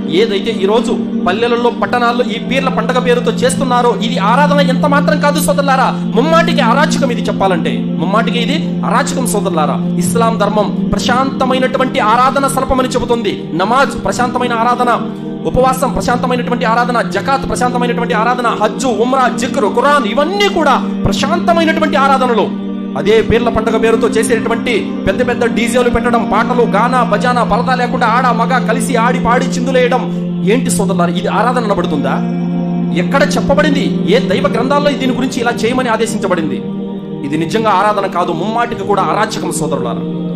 ఏదైతే ఈ రోజు పల్లెలలో పట్టణాల్లో ఈ పీర్ల పండగ పేరుతో చేస్తున్నారో ఇది ఆరాధన ఎంత మాత్రం కాదు సోదరులారా ముమ్మాటికి అరాచకం ఇది చెప్పాలంటే ముమ్మాటికి ఇది అరాచకం సోదరులారా ఇస్లాం ధర్మం ప్రశాంతమైనటువంటి ఆరాధన సర్పమని చెబుతుంది నమాజ్ ప్రశాంతమైన ఆరాధన ఉపవాసం ప్రశాంతమైనటువంటి ఆరాధన జకాత్ ప్రశాంతమైనటువంటి ఆరాధన హజ్జు ఉమ్రా జిక్రు ఖురాన్ ఇవన్నీ కూడా ప్రశాంతమైనటువంటి ఆరాధనలు అదే పేర్ల పండుగ పేరుతో చేసేటటువంటి పెద్ద పెద్ద డీజేలు పెట్టడం పాటలు గానా బజానా పరదా లేకుండా ఆడ మగ కలిసి ఆడి పాడి చిందులేయడం ఏంటి సోదరులారు ఇది ఆరాధన అనబడుతుందా ఎక్కడ చెప్పబడింది ఏ దైవ గ్రంథాల్లో దీని గురించి ఇలా చేయమని ఆదేశించబడింది ఇది నిజంగా ఆరాధన కాదు ముమ్మాటికి కూడా అరాచకం సోదరులారా